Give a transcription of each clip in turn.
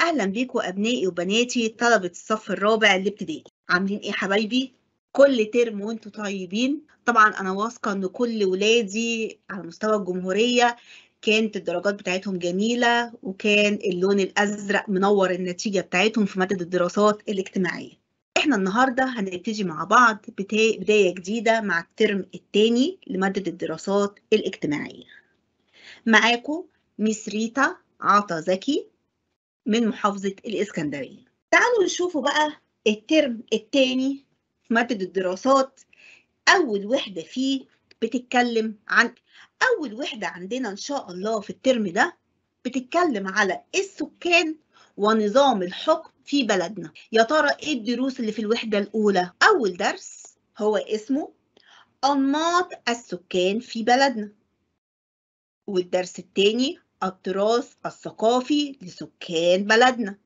أهلا بيكم أبنائي وبناتي طلبة الصف الرابع الابتدائي عاملين إيه حبايبي؟ كل ترم وانتوا طيبين طبعا أنا واثقة إن كل ولادي على مستوى الجمهورية كانت الدرجات بتاعتهم جميلة وكان اللون الأزرق منور النتيجة بتاعتهم في مادة الدراسات الاجتماعية احنا النهاردة هنبتدي مع بعض بداية جديدة مع الترم الثاني لمادة الدراسات الاجتماعية معاكم ميس ريتا عطا زكي من محافظة الإسكندرية تعالوا نشوفوا بقى الترم الثاني في مادة الدراسات أول وحدة فيه بتتكلم عن أول وحدة عندنا إن شاء الله في الترم ده بتتكلم على السكان ونظام الحكم في بلدنا يا ترى إيه الدروس اللي في الوحدة الأولى أول درس هو اسمه أنماط السكان في بلدنا والدرس الثاني التراث الثقافي لسكان بلدنا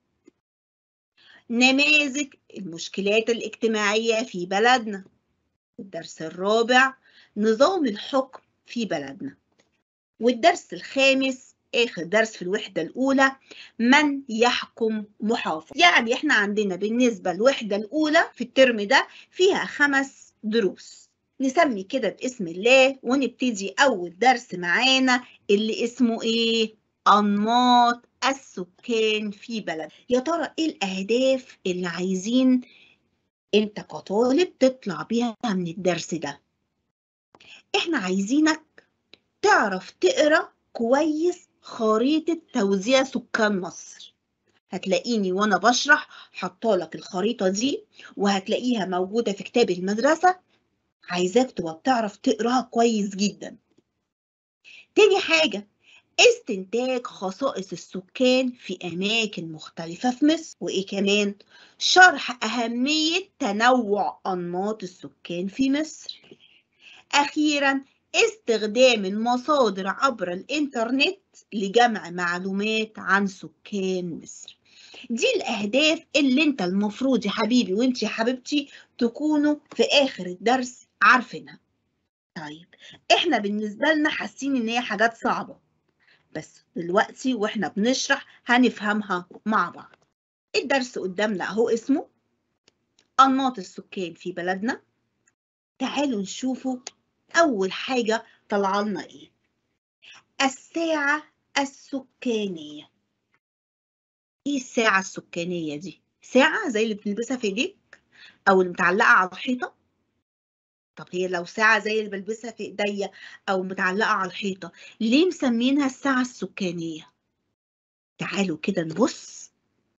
نماذج المشكلات الاجتماعية في بلدنا الدرس الرابع نظام الحكم في بلدنا والدرس الخامس آخر درس في الوحدة الأولى من يحكم محافظ يعني إحنا عندنا بالنسبة للوحدة الأولى في الترم ده فيها خمس دروس نسمي كده باسم الله ونبتدي أول درس معانا اللي اسمه إيه؟ أنماط السكان في بلد يا ترى إيه الأهداف اللي عايزين أنت كطالب تطلع بيها من الدرس ده إحنا عايزينك تعرف تقرأ كويس خريطة توزيع سكان مصر هتلاقيني وأنا بشرح حطالك الخريطة دي وهتلاقيها موجودة في كتاب المدرسة عايزاك تبقى بتعرف تقراها كويس جدا تاني حاجة استنتاج خصائص السكان في أماكن مختلفة في مصر وإيه كمان شرح أهمية تنوع أنماط السكان في مصر أخيرا استخدام المصادر عبر الإنترنت لجمع معلومات عن سكان مصر دي الأهداف اللي أنت المفروض يا حبيبي وأنت يا حبيبتي تكونوا في آخر الدرس عارفينها طيب احنا بالنسبة لنا حاسين ان هي حاجات صعبة بس دلوقتي واحنا بنشرح هنفهمها مع بعض الدرس قدامنا اهو اسمه أنماط السكان في بلدنا تعالوا نشوفوا أول حاجة طلع لنا إيه الساعة السكانية إيه الساعة السكانية دي؟ ساعة زي اللي بنلبسها في إيديك أو اللي متعلقة على الحيطة طب هي لو ساعة زي اللي بلبسها في ايديا أو متعلقة على الحيطة ليه مسمينها الساعة السكانية؟ تعالوا كده نبص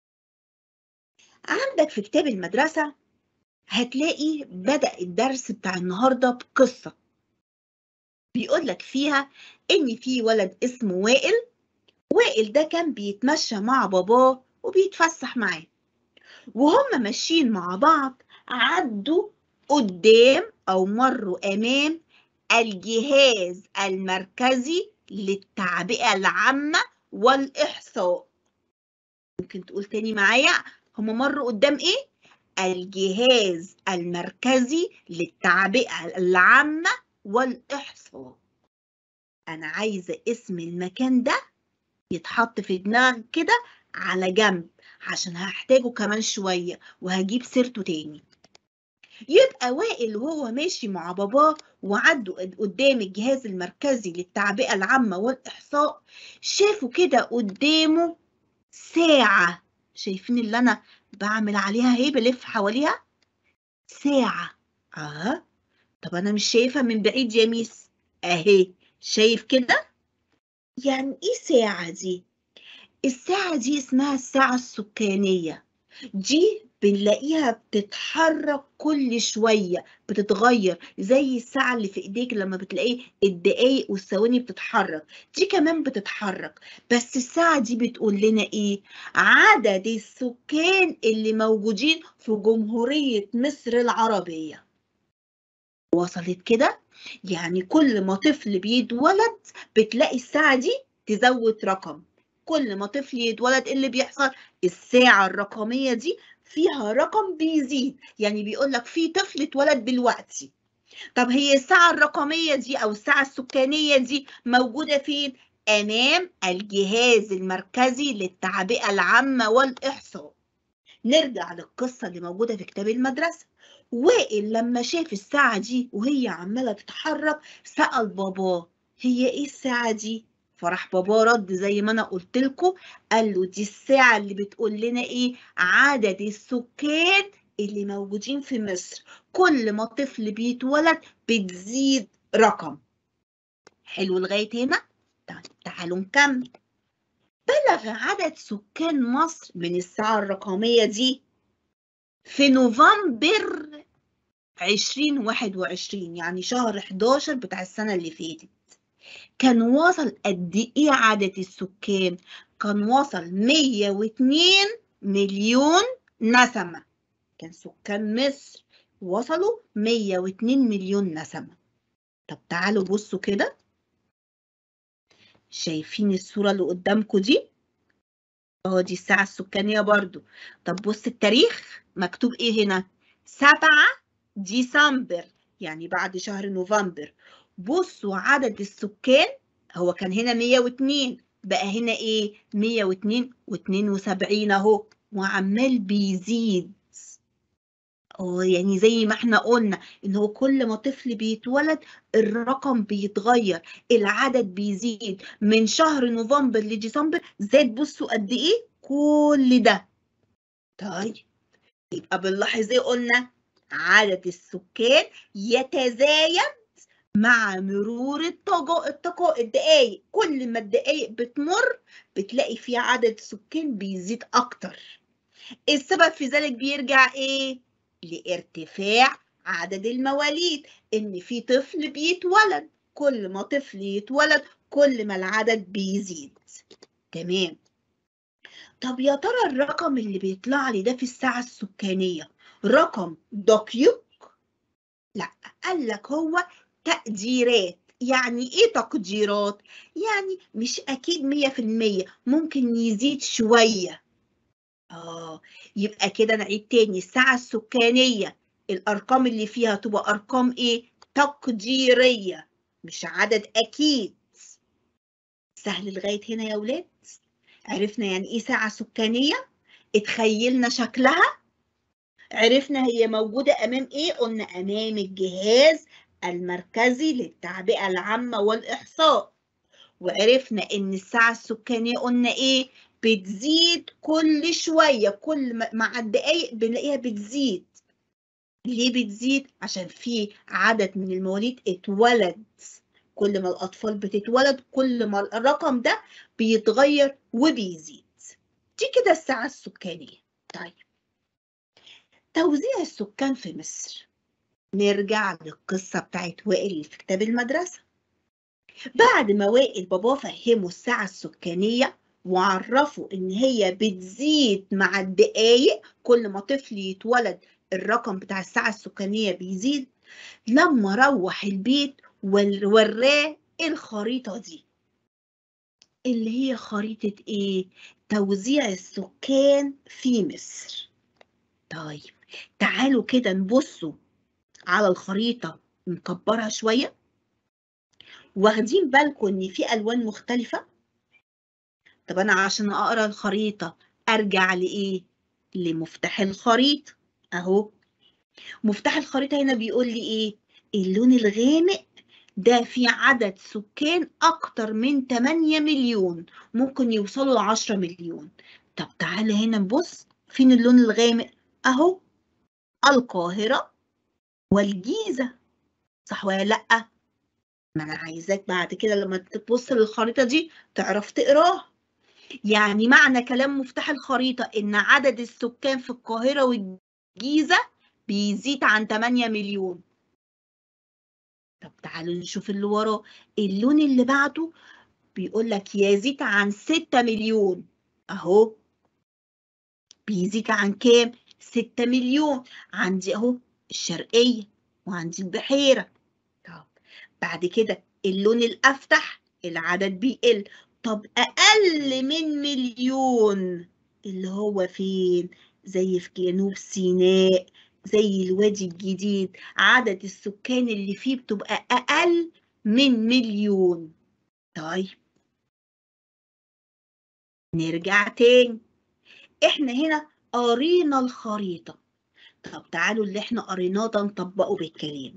عندك في كتاب المدرسة هتلاقي بدأ الدرس بتاع النهاردة بقصة بيقول لك فيها إن في ولد اسمه وائل وائل ده كان بيتمشى مع باباه وبيتفسح معاه وهم ماشيين مع بعض عدوا قدام أو مروا أمام الجهاز المركزي للتعبئة العامة والإحصاء ممكن تقول تاني معايا هم مروا قدام إيه؟ الجهاز المركزي للتعبئة العامة والإحصاء أنا عايزة اسم المكان ده يتحط في دماغك كده على جنب عشان هحتاجه كمان شوية وهجيب سيرته تاني يبقى وائل وهو ماشي مع باباه وعدوا قدام الجهاز المركزي للتعبئة العامة والإحصاء شافوا كده قدامه ساعة شايفين اللي أنا بعمل عليها اهي بلف حواليها ساعة اه طب أنا مش شايفها من بعيد يا ميس أهي شايف كده يعني إيه ساعة دي؟ الساعة دي اسمها الساعة السكانية دي بنلاقيها بتتحرك كل شوية بتتغير زي الساعة اللي في ايديك لما بتلاقيه الدقايق والثواني بتتحرك دي كمان بتتحرك بس الساعة دي بتقول لنا ايه عدد السكان اللي موجودين في جمهورية مصر العربية وصلت كده يعني كل ما طفل بيتولد بتلاقي الساعة دي تزود رقم كل ما طفل يتولد اللي بيحصل الساعة الرقمية دي فيها رقم بيزيد يعني بيقول لك في طفل اتولد دلوقتي طب هي الساعة الرقمية دي أو الساعة السكانية دي موجودة فين؟ أمام الجهاز المركزي للتعبئة العامة والإحصاء نرجع للقصة اللي موجودة في كتاب المدرسة وائل لما شاف الساعة دي وهي عمالة تتحرك سأل باباه هي ايه الساعة دي؟ فراح باباه رد زي ما انا قلت لكم قال له دي الساعة اللي بتقول لنا ايه عدد السكان اللي موجودين في مصر كل ما طفل بيتولد بتزيد رقم حلو لغاية هنا؟ طيب تعالوا نكمل بلغ عدد سكان مصر من الساعة الرقمية دي في نوفمبر 2021 يعني شهر 11 بتاع السنة اللي فاتت كان وصل قد إيه عدد السكان؟ كان وصل 102 مليون نسمة كان سكان مصر وصلوا 102 مليون نسمة طب تعالوا بصوا كده شايفين الصورة اللي قدامكم دي؟ اهو دي الساعة السكانية برضو طب بص التاريخ مكتوب ايه هنا؟ 7 ديسمبر يعني بعد شهر نوفمبر بصوا عدد السكان هو كان هنا 102 بقى هنا ايه 102 و72 اهو وعمال بيزيد اه يعني زي ما احنا قلنا ان هو كل ما طفل بيتولد الرقم بيتغير العدد بيزيد من شهر نوفمبر لديسمبر زاد بصوا قد ايه كل ده طيب يبقى بنلاحظ ايه قلنا عدد السكان يتزايد مع مرور الطاقة الطاقة الدقايق كل ما الدقايق بتمر بتلاقي في عدد سكان بيزيد أكتر السبب في ذلك بيرجع إيه؟ لارتفاع عدد المواليد إن في طفل بيتولد كل ما طفل يتولد كل ما العدد بيزيد تمام طب يا ترى الرقم اللي بيطلع لي ده في الساعة السكانية رقم دقيق؟ لا قال لك هو تقديرات يعني ايه تقديرات يعني مش اكيد مية في المية ممكن يزيد شوية اه يبقى كده نعيد تاني الساعة السكانية الارقام اللي فيها تبقى ارقام ايه تقديرية مش عدد اكيد سهل لغاية هنا يا ولاد عرفنا يعني ايه ساعة سكانية اتخيلنا شكلها عرفنا هي موجودة امام ايه قلنا امام الجهاز المركزي للتعبئة العامة والإحصاء وعرفنا إن الساعة السكانية قلنا إيه؟ بتزيد كل شوية كل مع الدقايق بنلاقيها بتزيد ليه بتزيد؟ عشان في عدد من المواليد اتولد كل ما الأطفال بتتولد كل ما الرقم ده بيتغير وبيزيد دي كده الساعة السكانية طيب توزيع السكان في مصر نرجع للقصة بتاعت وائل اللي في كتاب المدرسة بعد ما وائل باباه فهمه الساعة السكانية وعرفه إن هي بتزيد مع الدقايق كل ما طفل يتولد الرقم بتاع الساعة السكانية بيزيد لما روح البيت وراه الخريطة دي اللي هي خريطة إيه؟ توزيع السكان في مصر طيب تعالوا كده نبصوا على الخريطة نكبرها شوية واخدين بالكم ان في الوان مختلفة طب انا عشان اقرا الخريطة ارجع لايه لمفتاح الخريطة اهو مفتاح الخريطة هنا بيقول لي ايه اللون الغامق ده في عدد سكان اكتر من 8 مليون ممكن يوصلوا ل 10 مليون طب تعالى هنا نبص فين اللون الغامق اهو القاهرة والجيزة صح ولا لأ؟ ما أنا عايزاك بعد كده لما تبص للخريطة دي تعرف تقراها يعني معنى كلام مفتاح الخريطة إن عدد السكان في القاهرة والجيزة بيزيد عن 8 مليون طب تعالوا نشوف اللي وراه اللون اللي بعده بيقول لك يزيد عن 6 مليون أهو بيزيد عن كام؟ 6 مليون عندي أهو الشرقية وعندي البحيرة طب بعد كده اللون الأفتح العدد بيقل طب أقل من مليون اللي هو فين زي في جنوب سيناء زي الوادي الجديد عدد السكان اللي فيه بتبقى أقل من مليون طيب نرجع تاني احنا هنا قرينا الخريطة طب تعالوا اللي احنا قريناه ده نطبقه بالكلام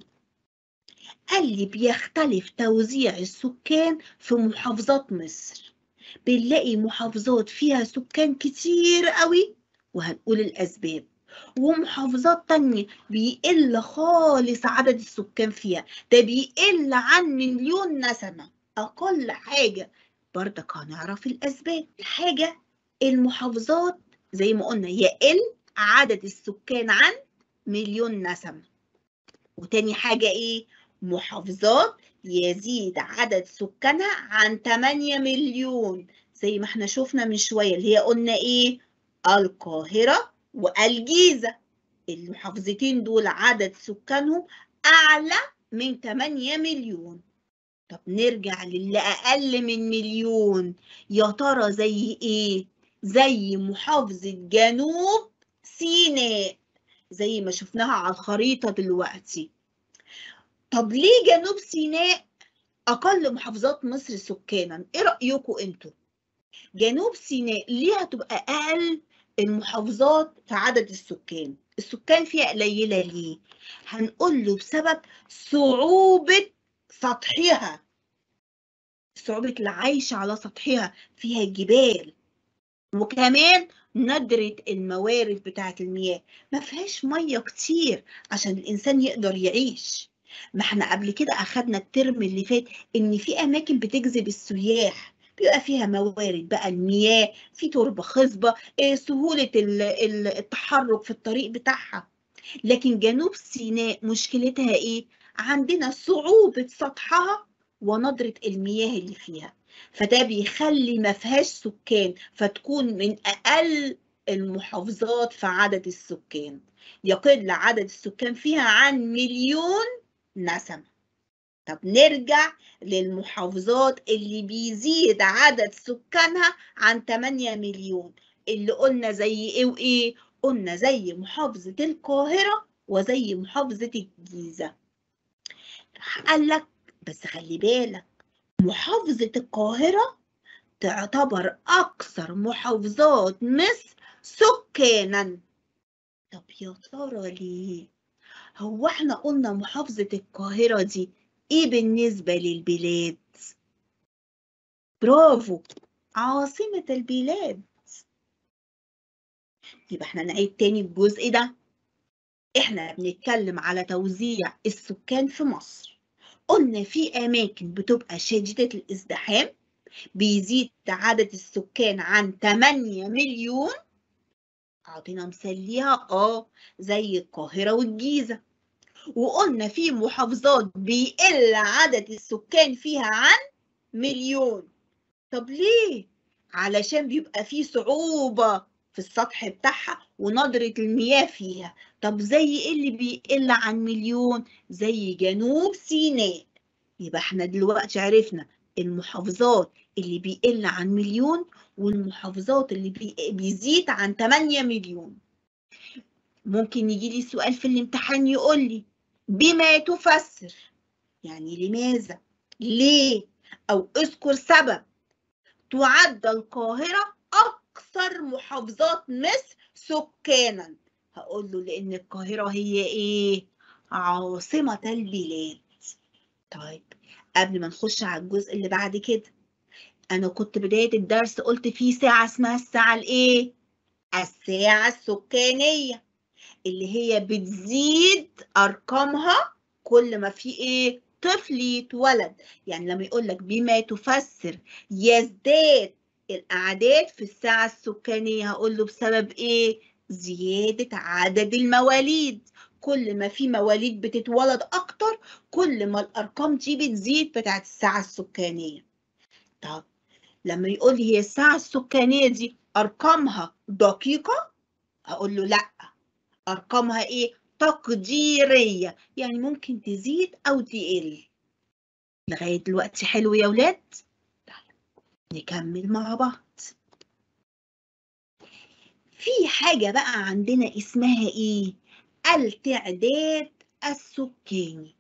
قال لي بيختلف توزيع السكان في محافظات مصر بنلاقي محافظات فيها سكان كتير قوي وهنقول الأسباب ومحافظات تانية بيقل خالص عدد السكان فيها ده بيقل عن مليون نسمة أقل حاجة برضك هنعرف الأسباب الحاجة المحافظات زي ما قلنا يقل عدد السكان عن مليون نسمة وتاني حاجة إيه؟ محافظات يزيد عدد سكانها عن 8 مليون زي ما احنا شفنا من شوية اللي هي قلنا إيه؟ القاهرة والجيزة المحافظتين دول عدد سكانهم أعلى من 8 مليون طب نرجع للي أقل من مليون يا ترى زي إيه؟ زي محافظة جنوب سيناء زي ما شفناها على الخريطة دلوقتي طب ليه جنوب سيناء أقل محافظات مصر سكانا؟ إيه رأيكم أنتوا؟ جنوب سيناء ليه هتبقى أقل المحافظات في عدد السكان؟ السكان فيها قليلة ليه؟ هنقول له بسبب صعوبة سطحها صعوبة العيش على سطحها فيها جبال وكمان ندرة الموارد بتاعة المياه ما فيهاش مية كتير عشان الإنسان يقدر يعيش ما احنا قبل كده أخدنا الترم اللي فات إن في أماكن بتجذب السياح بيبقى فيها موارد بقى المياه في تربة خصبة إيه سهولة التحرك في الطريق بتاعها لكن جنوب سيناء مشكلتها إيه؟ عندنا صعوبة سطحها وندرة المياه اللي فيها فده بيخلي ما فيهاش سكان فتكون من أقل المحافظات في عدد السكان يقل عدد السكان فيها عن مليون نسمة طب نرجع للمحافظات اللي بيزيد عدد سكانها عن 8 مليون اللي قلنا زي ايه وايه قلنا زي محافظة القاهرة وزي محافظة الجيزة قال لك بس خلي بالك محافظة القاهرة تعتبر أكثر محافظات مصر سكانا طب يا ترى ليه؟ هو احنا قلنا محافظة القاهرة دي ايه بالنسبة للبلاد؟ برافو عاصمة البلاد يبقى احنا نعيد تاني الجزء ده احنا بنتكلم على توزيع السكان في مصر قلنا في أماكن بتبقى شديدة الازدحام بيزيد عدد السكان عن 8 مليون أعطينا مثال ليها آه زي القاهرة والجيزة وقلنا في محافظات بيقل عدد السكان فيها عن مليون طب ليه؟ علشان بيبقى في صعوبة في السطح بتاعها وندرة المياه فيها طب زي ايه اللي بيقل عن مليون زي جنوب سيناء يبقى احنا دلوقتي عرفنا المحافظات اللي بيقل عن مليون والمحافظات اللي بي... بيزيد عن 8 مليون ممكن يجي لي سؤال في الامتحان يقول لي بما تفسر يعني لماذا ليه او اذكر سبب تعد القاهرة أكثر محافظات مصر سكانا هقول له لأن القاهرة هي إيه؟ عاصمة البلاد طيب قبل ما نخش على الجزء اللي بعد كده أنا كنت بداية الدرس قلت في ساعة اسمها الساعة الإيه؟ الساعة السكانية اللي هي بتزيد أرقامها كل ما في إيه؟ طفل يتولد يعني لما يقول لك بما تفسر يزداد الأعداد في الساعة السكانية هقول له بسبب إيه؟ زيادة عدد المواليد كل ما في مواليد بتتولد أكتر كل ما الأرقام دي بتزيد بتاعت الساعة السكانية طب لما يقول لي هي الساعة السكانية دي أرقامها دقيقة هقول له لأ أرقامها إيه؟ تقديرية يعني ممكن تزيد أو تقل لغاية دلوقتي حلو يا ولاد؟ نكمل مع بعض في حاجة بقى عندنا اسمها ايه التعداد السكاني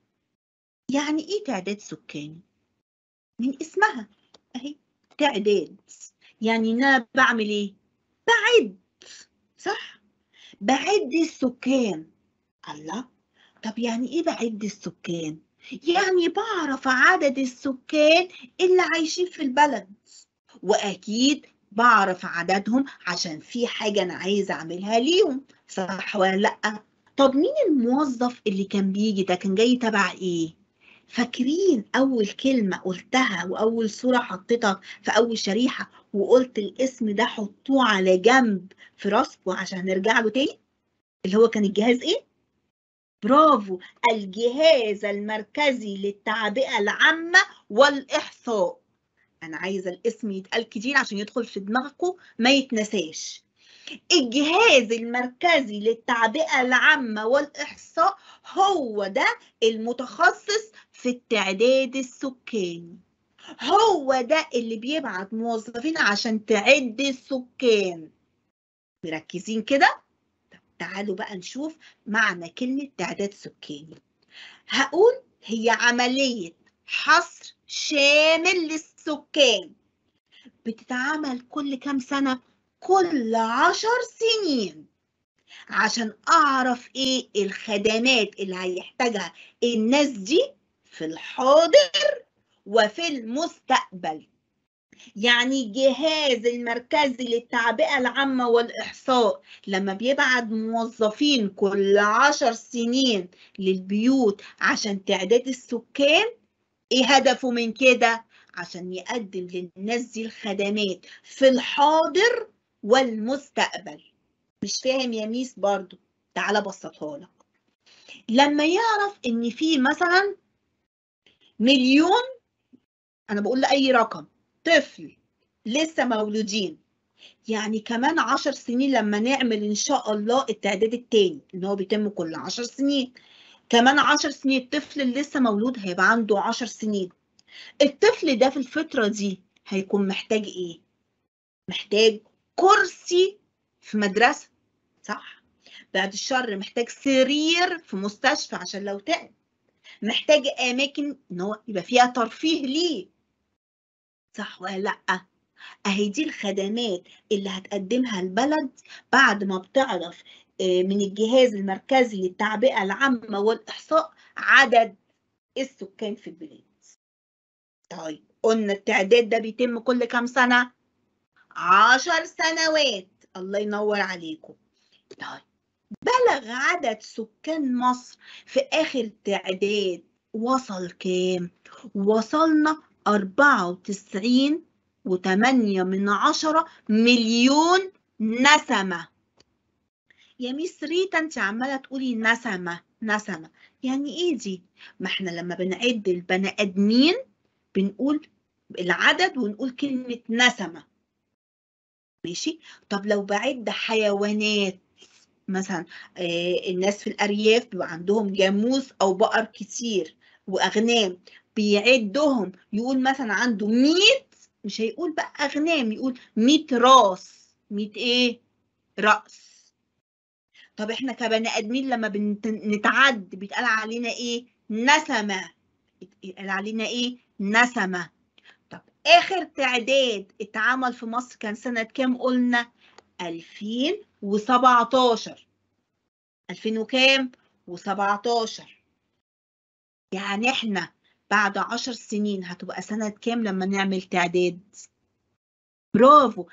يعني ايه تعداد سكاني من اسمها اهي تعداد يعني إن أنا بعمل إيه؟ بعد صح؟ بعد السكان الله طب يعني إيه بعد السكان؟ يعني بعرف عدد السكان اللي عايشين في البلد وأكيد بعرف عددهم عشان في حاجة أنا عايزة أعملها ليهم صح ولا لأ؟ طب مين الموظف اللي كان بيجي ده كان جاي تبع إيه؟ فاكرين أول كلمة قلتها وأول صورة حطيتها في أول شريحة وقلت الاسم ده حطوه على جنب في راسكم عشان نرجع له تاني اللي هو كان الجهاز إيه؟ برافو الجهاز المركزي للتعبئة العامة والإحصاء أنا عايزة الاسم يتقال كتير عشان يدخل في دماغكم ما يتنساش الجهاز المركزي للتعبئة العامة والإحصاء هو ده المتخصص في التعداد السكاني هو ده اللي بيبعت موظفين عشان تعد السكان مركزين كده؟ طب تعالوا بقى نشوف معنى كلمة تعداد سكاني هقول هي عملية حصر شامل للسكان بتتعمل كل كام سنة؟ كل عشر سنين عشان أعرف إيه الخدمات اللي هيحتاجها الناس دي في الحاضر وفي المستقبل يعني الجهاز المركزي للتعبئة العامة والإحصاء لما بيبعت موظفين كل عشر سنين للبيوت عشان تعداد السكان إيه هدفه من كده؟ عشان يقدم للناس دي الخدمات في الحاضر والمستقبل مش فاهم يا ميس برضو تعالى بسطها لك لما يعرف ان في مثلا مليون انا بقول لأي رقم طفل لسه مولودين يعني كمان عشر سنين لما نعمل ان شاء الله التعداد التاني اللي هو بيتم كل عشر سنين كمان عشر سنين الطفل اللي لسه مولود هيبقى عنده عشر سنين الطفل ده في الفترة دي هيكون محتاج ايه؟ محتاج كرسي في مدرسة صح؟ بعد الشر محتاج سرير في مستشفى عشان لو تعب محتاج أماكن إن هو يبقى فيها ترفيه ليه صح ولا لأ؟ أهي دي الخدمات اللي هتقدمها البلد بعد ما بتعرف من الجهاز المركزي للتعبئة العامة والإحصاء عدد السكان في البلاد. طيب قلنا التعداد ده بيتم كل كام سنة؟ عشر سنوات الله ينور عليكم طيب بلغ عدد سكان مصر في آخر تعداد وصل كام؟ وصلنا أربعة وتسعين وتمانية من عشرة مليون نسمة يا ميس ريتا انت عمالة تقولي نسمة نسمة يعني ايه دي؟ ما احنا لما بنعد البني ادمين بنقول العدد ونقول كلمة نسمة ماشي طب لو بعد حيوانات مثلا آه الناس في الأرياف بيبقى عندهم جاموس أو بقر كتير وأغنام بيعدهم يقول مثلا عنده 100 مش هيقول بقى أغنام يقول 100 راس 100 إيه؟ رأس طب إحنا كبني آدمين لما بنتعد بيتقال علينا إيه؟ نسمة يتقال علينا إيه؟ نسمة طب آخر تعداد اتعمل في مصر كان سنة كام قلنا؟ 2017 2000 وكام؟ و17 يعني احنا بعد 10 سنين هتبقى سنة كام لما نعمل تعداد؟ برافو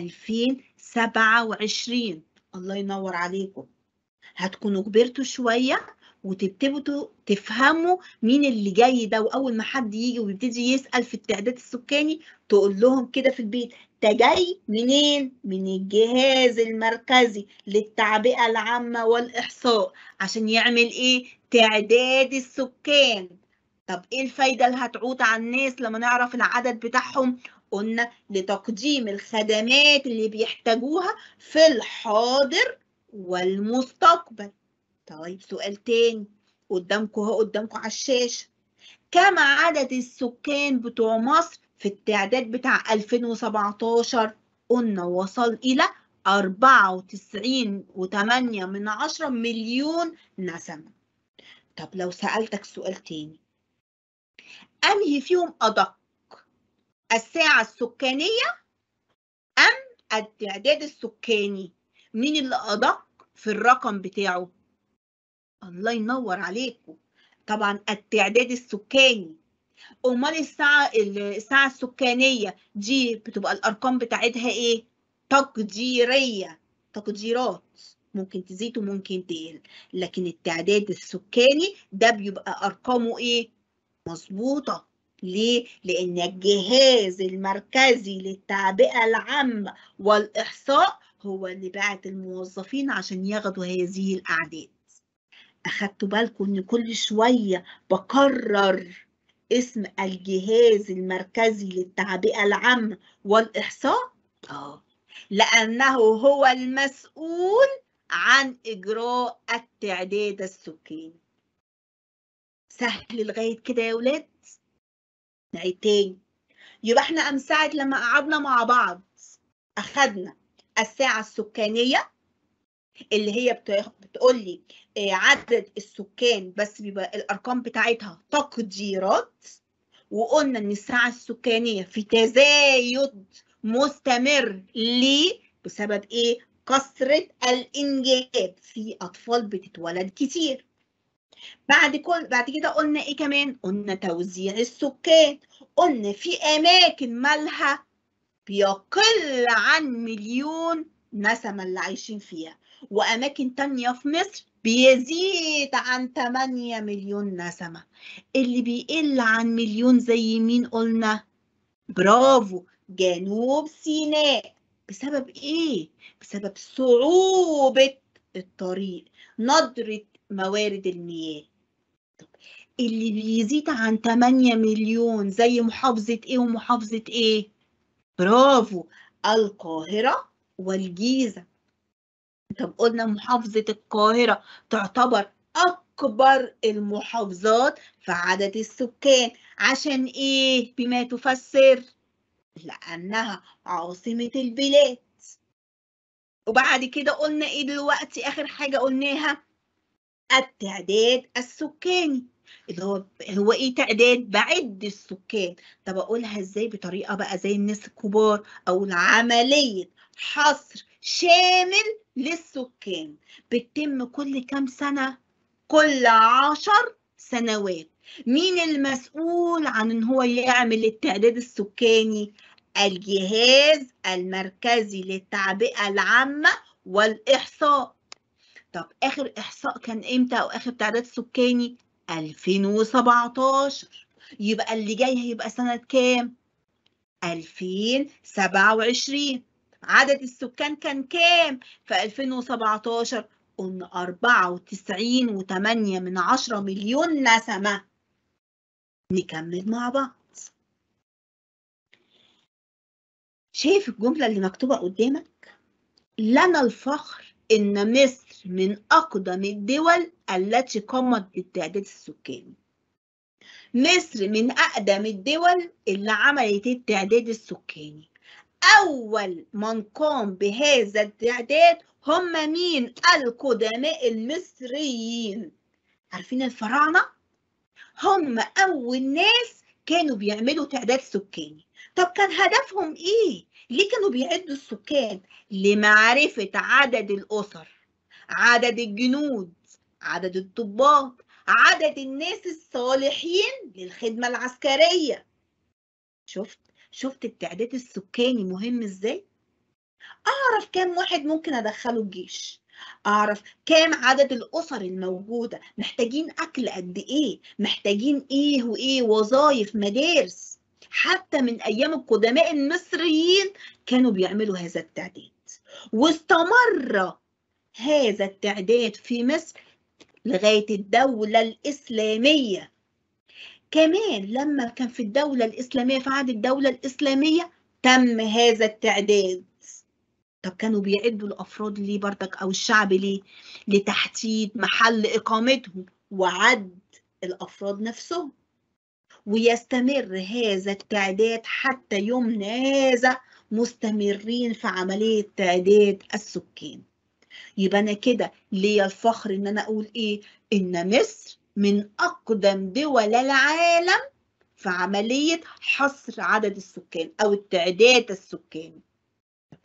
2027 الله ينور عليكم هتكونوا كبرتوا شوية وتبتدوا تفهموا مين اللي جاي ده واول ما حد يجي ويبتدي يسال في التعداد السكاني تقول لهم كده في البيت ده جاي منين من الجهاز المركزي للتعبئه العامه والاحصاء عشان يعمل ايه تعداد السكان طب ايه الفايده اللي هتعود على الناس لما نعرف العدد بتاعهم قلنا لتقديم الخدمات اللي بيحتاجوها في الحاضر والمستقبل طيب سؤال تاني قدامكم اهو قدامكم على الشاشة كم عدد السكان بتوع مصر في التعداد بتاع 2017 قلنا وصل إلى 94 وتمانية من عشرة مليون نسمة طب لو سألتك سؤال تاني أنهي فيهم أدق الساعة السكانية التعداد السكاني مين اللي أدق في الرقم بتاعه الله ينور عليكم طبعا التعداد السكاني امال الساعه الساعه السكانيه دي بتبقى الارقام بتاعتها ايه تقديريه تقديرات ممكن تزيد وممكن تقل لكن التعداد السكاني ده بيبقى ارقامه ايه مظبوطه ليه لان الجهاز المركزي للتعبئه العامه والاحصاء هو اللي بعت الموظفين عشان ياخدوا هذه الاعداد اخدتوا بالكم ان كل شويه بكرر اسم الجهاز المركزي للتعبئه العامه والاحصاء اه لانه هو المسؤول عن اجراء التعداد السكاني سهل لغايه كده يا ولاد نعيد تاني يبقى احنا ام ساعه لما قعدنا مع بعض اخدنا الساعه السكانيه اللي هي بتقول لي عدد السكان بس بيبقى الارقام بتاعتها تقديرات وقلنا ان الساعه السكانيه في تزايد مستمر ليه بسبب ايه كثره الانجاب في اطفال بتتولد كتير بعد كل بعد كده قلنا ايه كمان قلنا توزيع السكان قلنا في اماكن مالها بيقل عن مليون نسمة اللي عايشين فيها وأماكن تانية في مصر بيزيد عن 8 مليون نسمة اللي بيقل عن مليون زي مين قلنا برافو جنوب سيناء بسبب ايه بسبب صعوبة الطريق ندرة موارد المياه طب اللي بيزيد عن 8 مليون زي محافظة ايه ومحافظة ايه برافو القاهرة والجيزة طب قلنا محافظة القاهرة تعتبر أكبر المحافظات في عدد السكان عشان إيه بما تفسر؟ لأنها عاصمة البلاد وبعد كده قلنا إيه دلوقتي آخر حاجة قلناها التعداد السكاني اللي هو هو ايه تعداد بعد السكان طب اقولها ازاي بطريقه بقى زي الناس الكبار او عمليه حصر شامل للسكان بتتم كل كام سنة؟ كل عشر سنوات مين المسؤول عن ان هو يعمل التعداد السكاني؟ الجهاز المركزي للتعبئة العامة والإحصاء طب آخر إحصاء كان إمتى أو آخر تعداد سكاني؟ 2017 يبقى اللي جاي هيبقى سنة كام؟ 2027 عدد السكان كان كام في 2017 قلنا 94 و8 من عشرة مليون نسمة نكمل مع بعض شايف الجملة اللي مكتوبة قدامك لنا الفخر إن مصر من أقدم الدول التي قامت بالتعداد السكاني مصر من أقدم الدول اللي عملت التعداد السكاني أول من قام بهذا التعداد هم مين؟ القدماء المصريين عارفين الفراعنة؟ هم أول ناس كانوا بيعملوا تعداد سكاني طب كان هدفهم إيه؟ ليه كانوا بيعدوا السكان؟ لمعرفة عدد الأسر عدد الجنود عدد الضباط عدد الناس الصالحين للخدمة العسكرية شفت شفت التعداد السكاني مهم ازاي اعرف كام واحد ممكن ادخله الجيش اعرف كام عدد الاسر الموجوده محتاجين اكل قد ايه محتاجين ايه وايه وظائف مدارس حتى من ايام القدماء المصريين كانوا بيعملوا هذا التعداد واستمر هذا التعداد في مصر لغايه الدوله الاسلاميه كمان لما كان في الدولة الإسلامية في عهد الدولة الإسلامية تم هذا التعداد طب كانوا بيعدوا الأفراد ليه بردك أو الشعب ليه لتحديد محل إقامتهم وعد الأفراد نفسهم ويستمر هذا التعداد حتى يومنا هذا مستمرين في عملية تعداد السكان يبقى أنا كده ليا الفخر إن أنا أقول إيه إن مصر من أقدم دول العالم في عملية حصر عدد السكان أو التعداد السكاني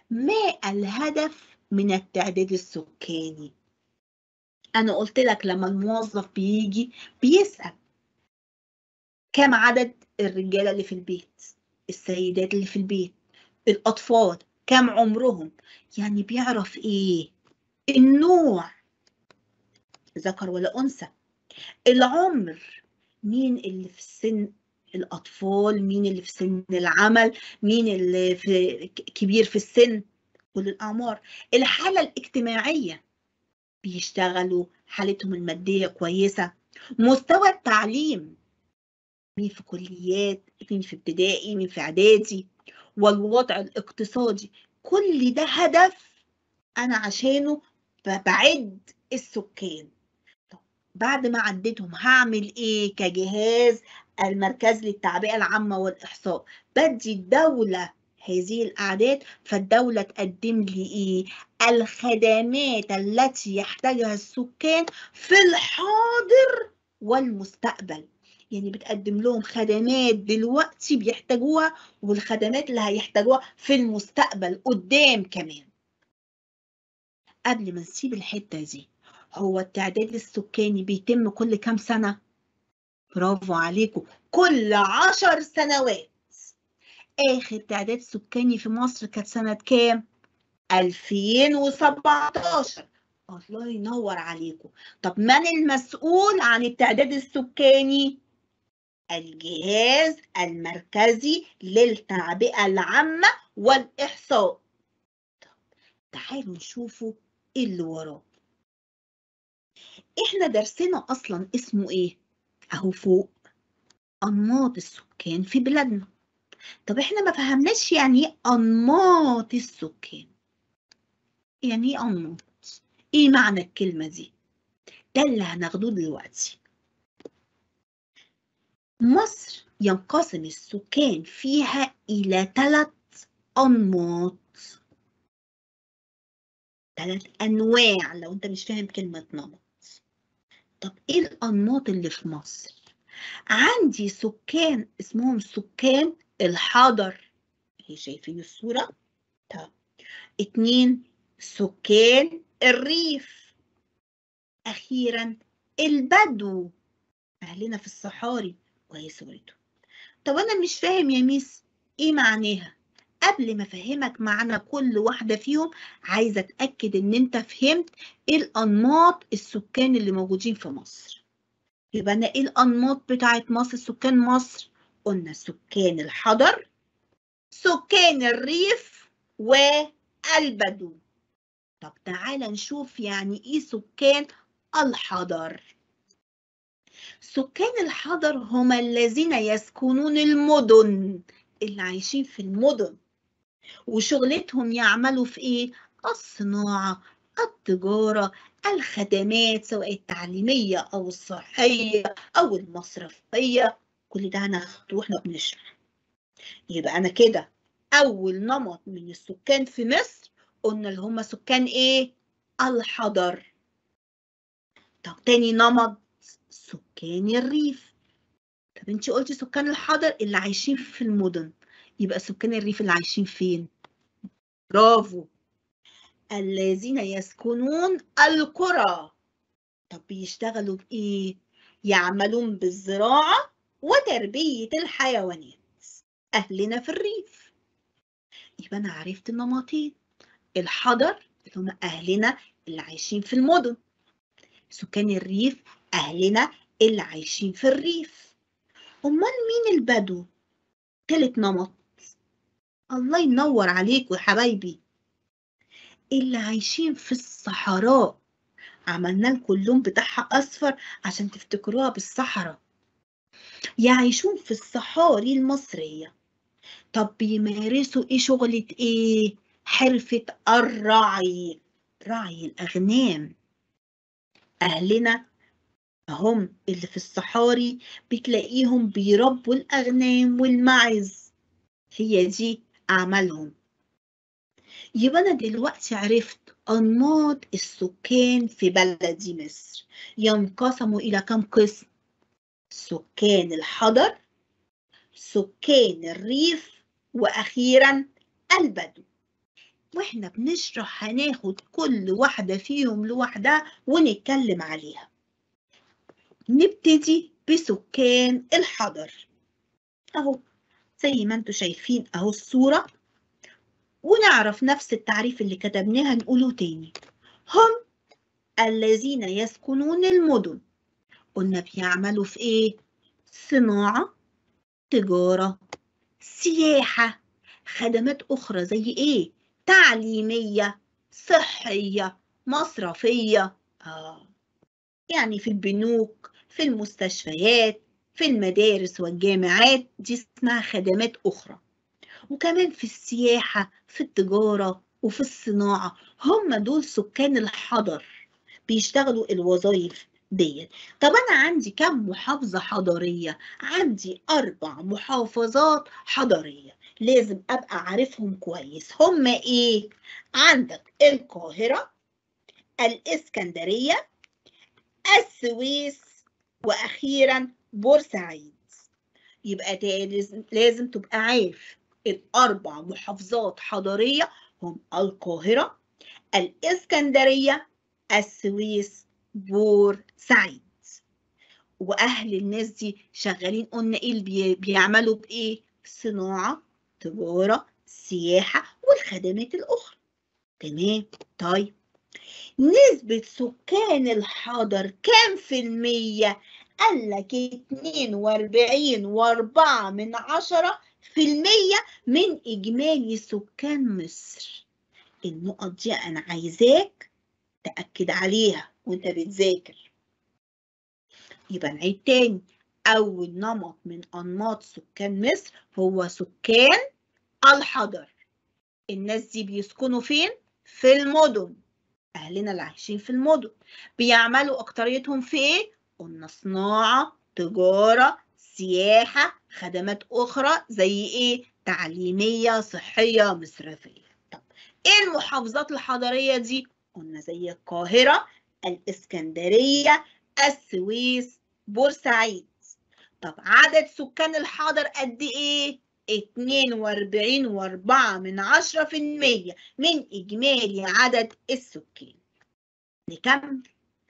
ما الهدف من التعداد السكاني أنا قلت لك لما الموظف بيجي بيسأل كم عدد الرجالة اللي في البيت السيدات اللي في البيت الأطفال كم عمرهم يعني بيعرف إيه النوع ذكر ولا أنثى العمر مين اللي في السن الأطفال مين اللي في سن العمل مين اللي في كبير في السن كل الأعمار الحالة الاجتماعية بيشتغلوا حالتهم المادية كويسة مستوى التعليم مين في كليات مين في ابتدائي مين في اعدادي والوضع الاقتصادي كل ده هدف انا عشانه بعد السكان طب بعد ما عديتهم هعمل ايه كجهاز المركز للتعبئة العامة والإحصاء بدي الدولة هذه الأعداد فالدولة تقدم لي إيه؟ الخدمات التي يحتاجها السكان في الحاضر والمستقبل يعني بتقدم لهم خدمات دلوقتي بيحتاجوها والخدمات اللي هيحتاجوها في المستقبل قدام كمان قبل ما نسيب الحتة دي هو التعداد السكاني بيتم كل كام سنة؟ برافو عليكم كل عشر سنوات آخر تعداد سكاني في مصر كانت سنة كام؟ 2017 الله ينور عليكم طب من المسؤول عن التعداد السكاني؟ الجهاز المركزي للتعبئة العامة والإحصاء طب تعالوا نشوفوا إيه اللي وراه إحنا درسنا أصلا اسمه إيه؟ أهو فوق أنماط السكان في بلادنا طب إحنا ما فهمناش يعني إيه أنماط السكان يعني إيه أنماط؟ إيه معنى الكلمة دي؟ ده اللي هناخده دلوقتي مصر ينقسم السكان فيها إلى ثلاث أنماط ثلاث أنواع لو أنت مش فاهم كلمة نمط طب إيه الأنماط اللي في مصر؟ عندي سكان اسمهم سكان الحضر هي شايفين الصورة؟ طب اتنين سكان الريف أخيرا البدو أهلنا في الصحاري وهي صورته طب أنا مش فاهم يا ميس إيه معناها قبل ما أفهمك معنى كل واحدة فيهم عايزة أتأكد إن أنت فهمت إيه الأنماط السكان اللي موجودين في مصر يبقى أنا إيه الأنماط بتاعت مصر سكان مصر قلنا سكان الحضر سكان الريف والبدو طب تعالى نشوف يعني إيه سكان الحضر سكان الحضر هم الذين يسكنون المدن اللي عايشين في المدن وشغلتهم يعملوا في ايه الصناعة التجارة الخدمات سواء التعليمية أو الصحية أو المصرفية كل ده هناخده واحنا بنشرح يبقى أنا كده أول نمط من السكان في مصر قلنا اللي هم سكان إيه؟ الحضر طب تاني نمط سكان الريف طب انت قلتي سكان الحضر اللي عايشين في المدن يبقى سكان الريف اللي عايشين فين برافو الذين يسكنون القرى طب بيشتغلوا بايه يعملون بالزراعه وتربيه الحيوانات اهلنا في الريف يبقى انا عرفت النمطين الحضر اللي هم اهلنا اللي عايشين في المدن سكان الريف أهلنا اللي عايشين في الريف أمال مين البدو؟ تالت نمط الله ينور عليكم يا حبايبي اللي عايشين في الصحراء عملنا لكم اللون بتاعها أصفر عشان تفتكروها بالصحراء يعيشون في الصحاري المصرية طب بيمارسوا ايه شغلة ايه؟ حرفة الرعي رعي الأغنام أهلنا هم اللي في الصحاري بتلاقيهم بيربوا الأغنام والمعز هي دي أعمالهم يبقى أنا دلوقتي عرفت أنماط السكان في بلدي مصر ينقسموا إلى كم قسم؟ سكان الحضر سكان الريف وأخيرا البدو واحنا بنشرح هناخد كل واحدة فيهم لوحدها ونتكلم عليها نبتدي بسكان الحضر اهو زي ما انتم شايفين اهو الصورة ونعرف نفس التعريف اللي كتبناها نقوله تاني هم الذين يسكنون المدن قلنا بيعملوا في ايه صناعة تجارة سياحة خدمات أخرى زي إيه؟ تعليمية صحية مصرفية آه. يعني في البنوك في المستشفيات في المدارس والجامعات دي اسمها خدمات أخرى وكمان في السياحة في التجارة وفي الصناعة هم دول سكان الحضر بيشتغلوا الوظائف ديت طب انا عندي كم محافظه حضريه عندي اربع محافظات حضريه لازم ابقى عارفهم كويس هم ايه عندك القاهره الاسكندريه السويس واخيرا بورسعيد يبقى لازم لازم تبقى عارف الاربع محافظات حضريه هم القاهره الاسكندريه السويس بورسعيد واهل الناس دي شغالين قلنا ايه اللي بيعملوا بايه صناعه تجاره سياحه والخدمات الاخرى تمام طيب نسبة سكان الحضر كام في المية؟ قال لك اتنين واربعين واربعة من عشرة في المية من إجمالي سكان مصر النقط دي أنا عايزاك تأكد عليها وانت بتذاكر يبقى نعيد تاني أول نمط من أنماط سكان مصر هو سكان الحضر الناس دي بيسكنوا فين؟ في المدن أهلنا اللي عايشين في المدن بيعملوا أكتريتهم في إيه؟ قلنا صناعة تجارة سياحة خدمات أخرى زي إيه؟ تعليمية صحية مصرفية طب إيه المحافظات الحضرية دي؟ قلنا زي القاهرة الإسكندرية السويس بورسعيد طب عدد سكان الحضر قد إيه؟ 42 واربعة من عشرة في المية من إجمالي عدد السكان نكمل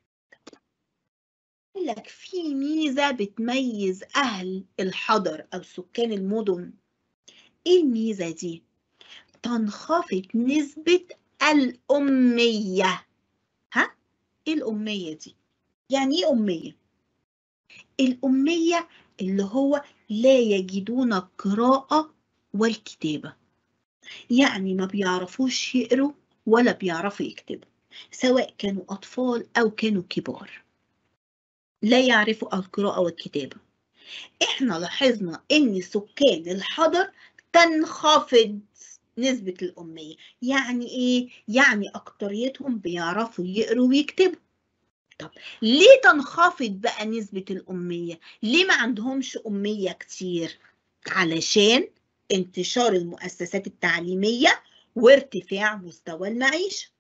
لك في ميزة بتميز أهل الحضر أو سكان المدن إيه الميزة دي؟ تنخفض نسبة الأمية ها؟ إيه الأمية دي؟ يعني إيه أمية؟ الأمية اللي هو لا يجدون القراءة والكتابة يعني ما بيعرفوش يقروا ولا بيعرفوا يكتبوا سواء كانوا أطفال أو كانوا كبار لا يعرفوا القراءة والكتابة إحنا لاحظنا إن سكان الحضر تنخفض نسبة الأمية يعني إيه؟ يعني أكتريتهم بيعرفوا يقروا ويكتبوا طب ليه تنخفض بقى نسبة الأمية؟ ليه ما عندهمش أمية كتير؟ علشان انتشار المؤسسات التعليمية وارتفاع مستوى المعيشة.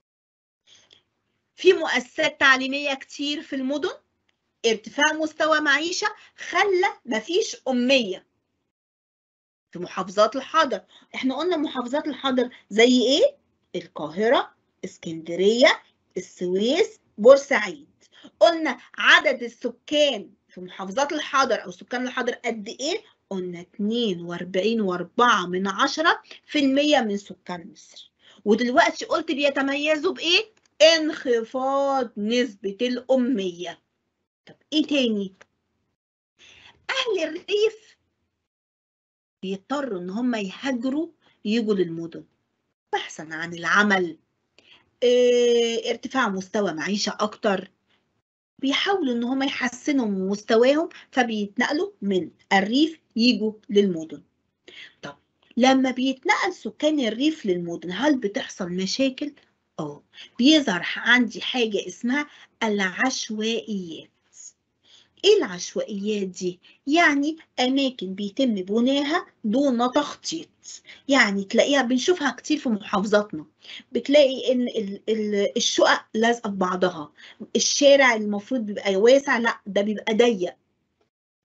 في مؤسسات تعليمية كتير في المدن ارتفاع مستوى معيشة خلى مفيش أمية في محافظات الحضر احنا قلنا محافظات الحضر زي ايه؟ القاهرة اسكندرية السويس بورسعيد قلنا عدد السكان في محافظات الحضر او سكان الحضر قد ايه قلنا 42 و4 من عشرة في المية من سكان مصر ودلوقتي قلت بيتميزوا بايه انخفاض نسبة الأمية طب ايه تاني اهل الريف بيضطروا ان هم يهاجروا يجوا للمدن بحثا عن العمل اه ارتفاع مستوى معيشة اكتر بيحاولوا ان هم يحسنوا من مستواهم فبيتنقلوا من الريف يجوا للمدن طب لما بيتنقل سكان الريف للمدن هل بتحصل مشاكل اه بيظهر عندي حاجة اسمها العشوائيات ايه العشوائيات دي يعني اماكن بيتم بناها دون تخطيط يعني تلاقيها بنشوفها كتير في محافظاتنا بتلاقي ان الشقق لازقه في بعضها الشارع المفروض بيبقى واسع لا ده بيبقى ضيق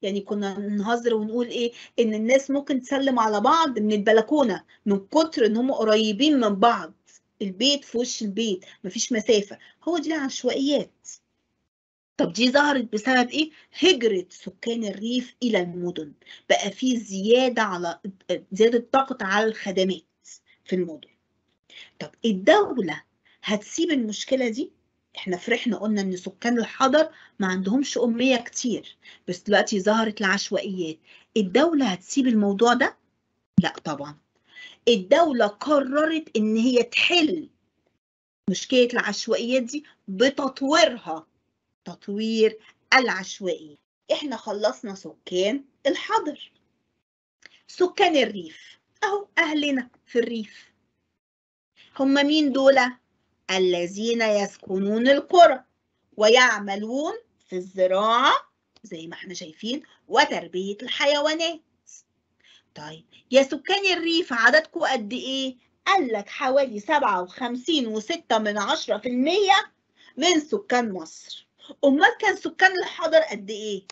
يعني كنا نهزر ونقول ايه ان الناس ممكن تسلم على بعض من البلكونه من كتر ان هم قريبين من بعض البيت في وش البيت مفيش مسافه هو دي العشوائيات طب دي ظهرت بسبب ايه هجرة سكان الريف الى المدن بقى في زيادة على زيادة ضغط على الخدمات في المدن طب الدولة هتسيب المشكلة دي احنا فرحنا قلنا ان سكان الحضر ما عندهمش أمية كتير بس دلوقتي ظهرت العشوائيات الدولة هتسيب الموضوع ده لا طبعا الدولة قررت ان هي تحل مشكلة العشوائيات دي بتطويرها تطوير العشوائي احنا خلصنا سكان الحضر سكان الريف اهو اهلنا في الريف هم مين دول الذين يسكنون القرى ويعملون في الزراعة زي ما احنا شايفين وتربية الحيوانات طيب يا سكان الريف عددكم قد ايه قال لك حوالي سبعة وخمسين وستة من عشرة في المية من سكان مصر أمال كان سكان الحضر قد إيه؟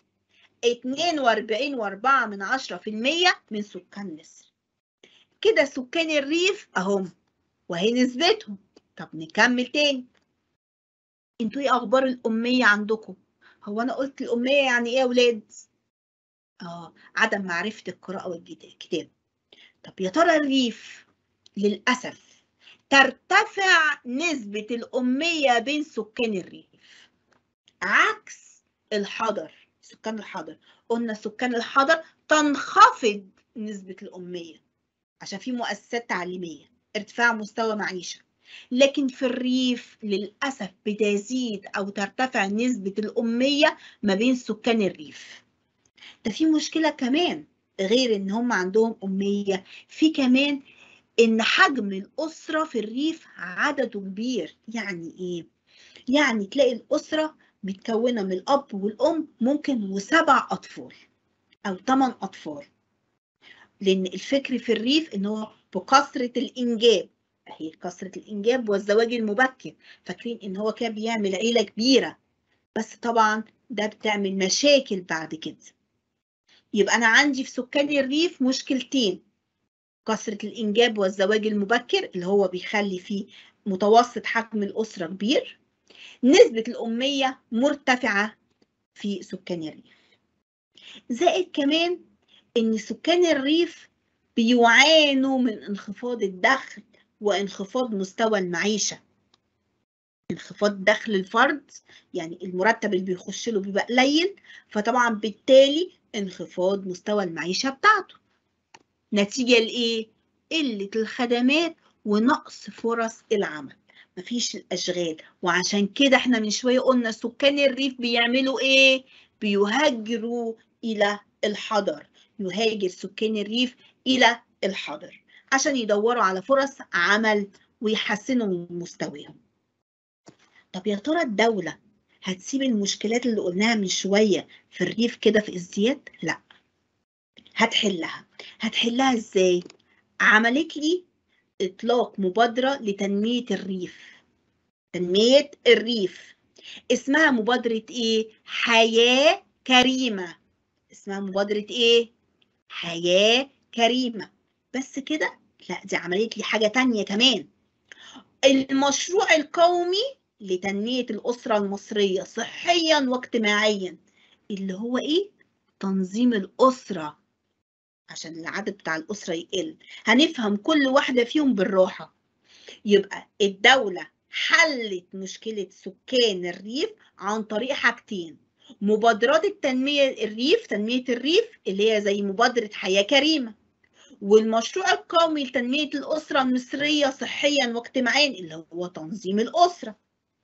42 وأربعة من عشرة في المية من سكان مصر كده سكان الريف أهم وهي نسبتهم طب نكمل تاني انتوا ايه أخبار الأمية عندكم؟ هو أنا قلت الأمية يعني إيه يا ولاد؟ آه عدم معرفة القراءة والكتاب طب يا ترى الريف للأسف ترتفع نسبة الأمية بين سكان الريف عكس الحضر سكان الحضر قلنا سكان الحضر تنخفض نسبة الأمية عشان في مؤسسات تعليمية ارتفاع مستوى معيشة لكن في الريف للأسف بتزيد أو ترتفع نسبة الأمية ما بين سكان الريف ده في مشكلة كمان غير إن هم عندهم أمية في كمان إن حجم الأسرة في الريف عدده كبير يعني إيه؟ يعني تلاقي الأسرة متكونة من الأب والأم ممكن وسبع أطفال أو ثمان أطفال لأن الفكر في الريف إن هو بكثرة الإنجاب هي كثرة الإنجاب والزواج المبكر فاكرين إن هو كان بيعمل عيلة كبيرة بس طبعا ده بتعمل مشاكل بعد كده يبقى أنا عندي في سكان الريف مشكلتين كثرة الإنجاب والزواج المبكر اللي هو بيخلي فيه متوسط حجم الأسرة كبير نسبة الأمية مرتفعة في سكان الريف زائد كمان إن سكان الريف بيعانوا من انخفاض الدخل وانخفاض مستوى المعيشة انخفاض دخل الفرد يعني المرتب اللي بيخش له بيبقى قليل فطبعا بالتالي انخفاض مستوى المعيشة بتاعته نتيجة لإيه؟ قلة الخدمات ونقص فرص العمل مفيش الأشغال وعشان كده احنا من شوية قلنا سكان الريف بيعملوا ايه؟ بيهاجروا إلى الحضر يهاجر سكان الريف إلى الحضر عشان يدوروا على فرص عمل ويحسنوا من مستواهم طب يا ترى الدولة هتسيب المشكلات اللي قلناها من شوية في الريف كده في ازدياد؟ لا هتحلها هتحلها ازاي؟ عملت لي إطلاق مبادرة لتنمية الريف تنمية الريف اسمها مبادرة إيه؟ حياة كريمة اسمها مبادرة إيه؟ حياة كريمة بس كده؟ لا دي عملت لي حاجة تانية كمان المشروع القومي لتنمية الأسرة المصرية صحيا واجتماعيا اللي هو إيه؟ تنظيم الأسرة عشان العدد بتاع الأسرة يقل هنفهم كل واحدة فيهم بالراحة يبقى الدولة حلت مشكلة سكان الريف عن طريق حاجتين مبادرات التنمية الريف تنمية الريف اللي هي زي مبادرة حياة كريمة والمشروع القومي لتنمية الأسرة المصرية صحيا واجتماعيا اللي هو تنظيم الأسرة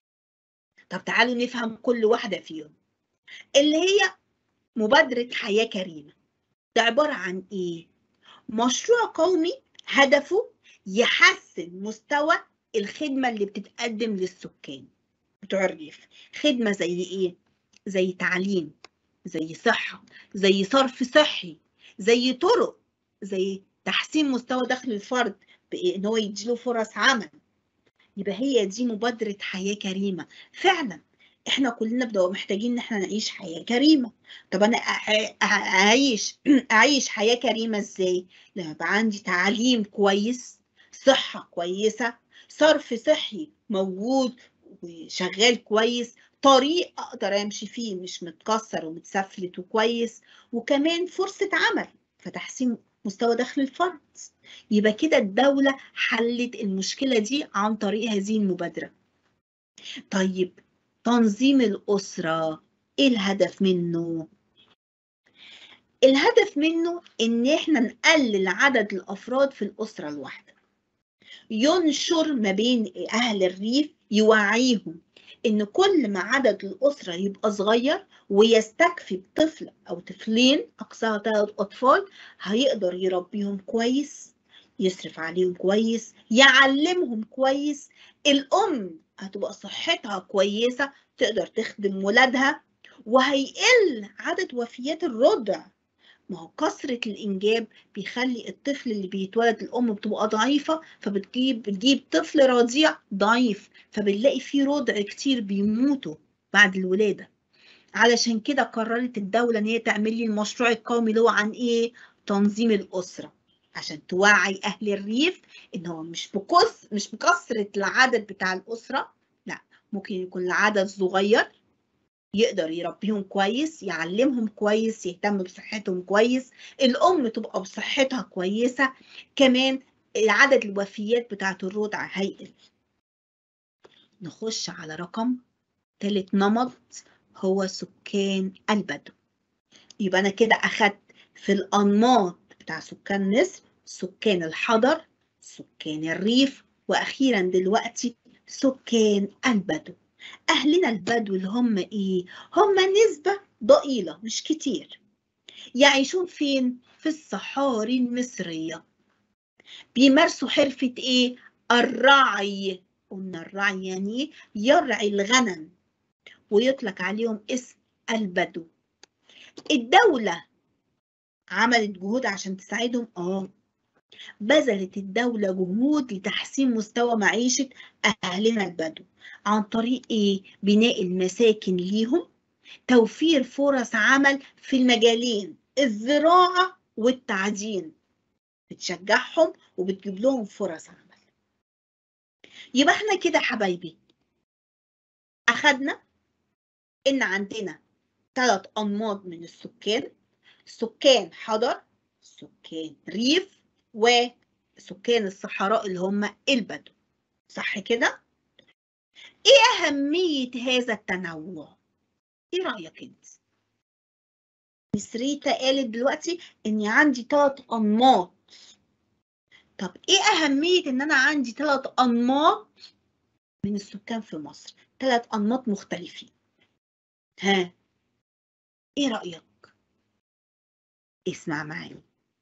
طب تعالوا نفهم كل واحدة فيهم اللي هي مبادرة حياة كريمة ده عبارة عن إيه؟ مشروع قومي هدفه يحسن مستوى الخدمة اللي بتتقدم للسكان بتوع الريف خدمة زي إيه؟ زي تعليم زي صحة زي صرف صحي زي طرق زي تحسين مستوى دخل الفرد بإن هو يديله فرص عمل يبقى هي دي مبادرة حياة كريمة فعلا احنا كلنا بنبقى محتاجين ان احنا نعيش حياة كريمة طب انا اعيش اعيش حياة كريمة ازاي لما يبقى عندي تعليم كويس صحة كويسة صرف صحي موجود وشغال كويس طريق اقدر امشي فيه مش متكسر ومتسفلت وكويس وكمان فرصة عمل فتحسين مستوى دخل الفرد يبقى كده الدولة حلت المشكلة دي عن طريق هذه المبادرة طيب تنظيم الأسرة إيه الهدف منه؟ الهدف منه إن إحنا نقلل عدد الأفراد في الأسرة الواحدة ينشر ما بين أهل الريف يوعيهم إن كل ما عدد الأسرة يبقى صغير ويستكفي بطفل أو طفلين أقصاها ثلاث أطفال هيقدر يربيهم كويس يصرف عليهم كويس يعلمهم كويس الأم هتبقى صحتها كويسة تقدر تخدم ولادها وهيقل عدد وفيات الرضع ما هو كثرة الإنجاب بيخلي الطفل اللي بيتولد الأم بتبقى ضعيفة فبتجيب بتجيب طفل رضيع ضعيف فبنلاقي فيه رضع كتير بيموتوا بعد الولادة علشان كده قررت الدولة إن هي تعمل لي المشروع القومي اللي هو عن إيه؟ تنظيم الأسرة عشان توعي أهل الريف إن هو مش بكث مش بكثرة العدد بتاع الأسرة لا ممكن يكون العدد صغير يقدر يربيهم كويس يعلمهم كويس يهتم بصحتهم كويس الأم تبقى بصحتها كويسة كمان عدد الوفيات بتاعة الرضع هيقل نخش على رقم تالت نمط هو سكان البدو يبقى أنا كده أخدت في الأنماط بتاع سكان مصر سكان الحضر سكان الريف وأخيرا دلوقتي سكان البدو أهلنا البدو اللي هم إيه؟ هم نسبة ضئيلة مش كتير يعيشون فين؟ في الصحاري المصرية بيمارسوا حرفة إيه؟ الرعي قلنا الرعي يعني إيه؟ يرعي الغنم ويطلق عليهم اسم البدو الدولة عملت جهود عشان تساعدهم اه بذلت الدولة جهود لتحسين مستوى معيشة أهلنا البدو عن طريق إيه؟ بناء المساكن ليهم توفير فرص عمل في المجالين الزراعة والتعدين بتشجعهم وبتجيب لهم فرص عمل يبقى احنا كده حبايبي أخدنا إن عندنا ثلاث أنماط من السكان سكان حضر سكان ريف وسكان الصحراء اللي هم البدو صح كده؟ ايه أهمية هذا التنوع؟ ايه رأيك انت؟ مس ريتا قالت دلوقتي اني عندي ثلاث أنماط طب ايه أهمية ان انا عندي ثلاث أنماط من السكان في مصر؟ ثلاث أنماط مختلفين ها ايه رأيك؟ اسمع معايا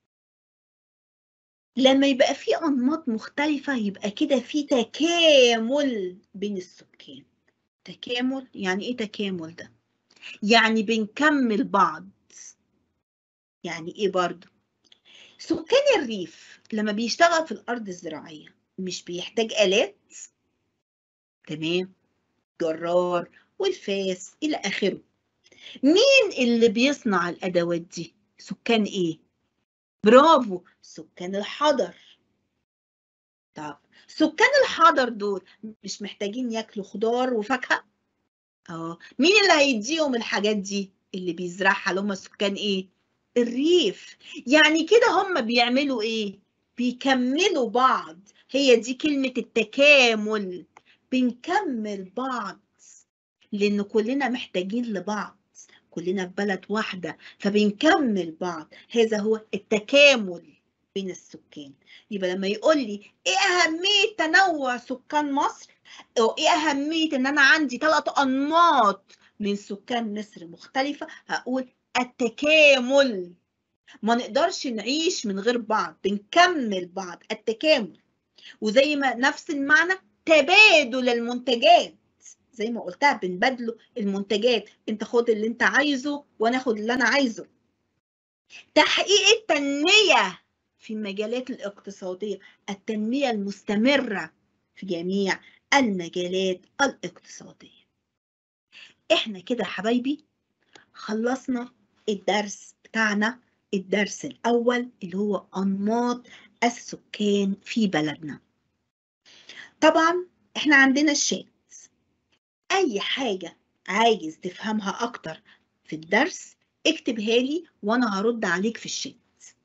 لما يبقى في أنماط مختلفة يبقى كده في تكامل بين السكان تكامل يعني إيه تكامل ده؟ يعني بنكمل بعض يعني إيه برضو؟ سكان الريف لما بيشتغل في الأرض الزراعية مش بيحتاج آلات تمام جرار والفاس إلى آخره مين اللي بيصنع الأدوات دي؟ سكان إيه؟ برافو سكان الحضر طب سكان الحضر دول مش محتاجين ياكلوا خضار وفاكهه اه مين اللي هيديهم الحاجات دي اللي بيزرعها اللي هم سكان ايه الريف يعني كده هم بيعملوا ايه بيكملوا بعض هي دي كلمة التكامل بنكمل بعض لأن كلنا محتاجين لبعض كلنا في بلد واحدة فبنكمل بعض هذا هو التكامل بين السكان يبقى لما يقول لي ايه أهمية تنوع سكان مصر أو ايه أهمية ان انا عندي ثلاث أنماط من سكان مصر مختلفة هقول التكامل ما نقدرش نعيش من غير بعض بنكمل بعض التكامل وزي ما نفس المعنى تبادل المنتجات زي ما قلتها بنبادله المنتجات انت خد اللي انت عايزه وانا اخد اللي انا عايزه تحقيق التنمية في المجالات الاقتصادية التنمية المستمرة في جميع المجالات الاقتصادية احنا كده يا حبايبي خلصنا الدرس بتاعنا الدرس الأول اللي هو أنماط السكان في بلدنا طبعا احنا عندنا الشات أي حاجة عايز تفهمها أكتر في الدرس اكتبها لي وأنا هرد عليك في الشات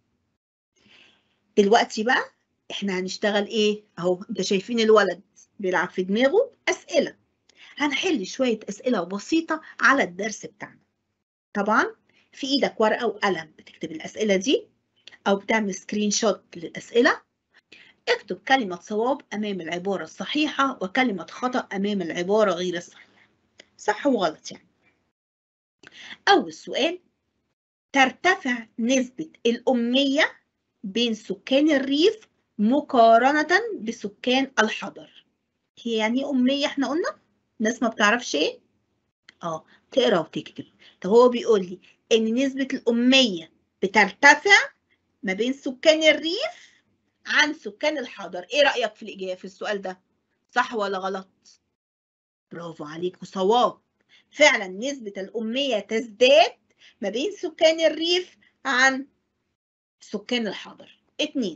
دلوقتي بقى احنا هنشتغل ايه اهو انت شايفين الولد بيلعب في دماغه أسئلة هنحل شوية أسئلة بسيطة على الدرس بتاعنا طبعا في ايدك ورقة وقلم بتكتب الأسئلة دي أو بتعمل سكرين شوت للأسئلة اكتب كلمة صواب أمام العبارة الصحيحة وكلمة خطأ أمام العبارة غير الصحيحة صح وغلط يعني أول سؤال ترتفع نسبة الأمية بين سكان الريف مقارنة بسكان الحضر هي يعني أمية احنا قلنا ناس ما بتعرفش ايه اه تقرا وتكتب طب هو بيقول لي ان نسبة الأمية بترتفع ما بين سكان الريف عن سكان الحضر ايه رأيك في الإجابة في السؤال ده صح ولا غلط برافو عليك وصواب فعلا نسبة الأمية تزداد ما بين سكان الريف عن سكان الحضر اتنين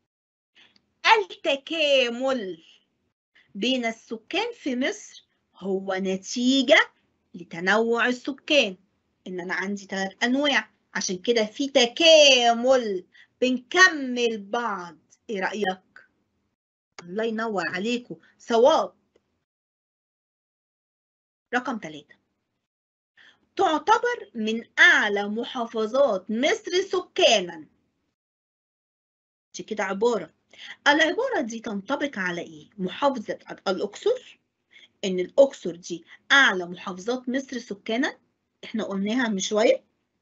التكامل بين السكان في مصر هو نتيجة لتنوع السكان إن أنا عندي ثلاث أنواع عشان كده في تكامل بنكمل بعض إيه رأيك؟ الله ينور عليكم صواب رقم ثلاثة تعتبر من أعلى محافظات مصر سكانا دي كده عبارة العبارة دي تنطبق على إيه؟ محافظة الأقصر إن الأقصر دي أعلى محافظات مصر سكانا إحنا قلناها من شوية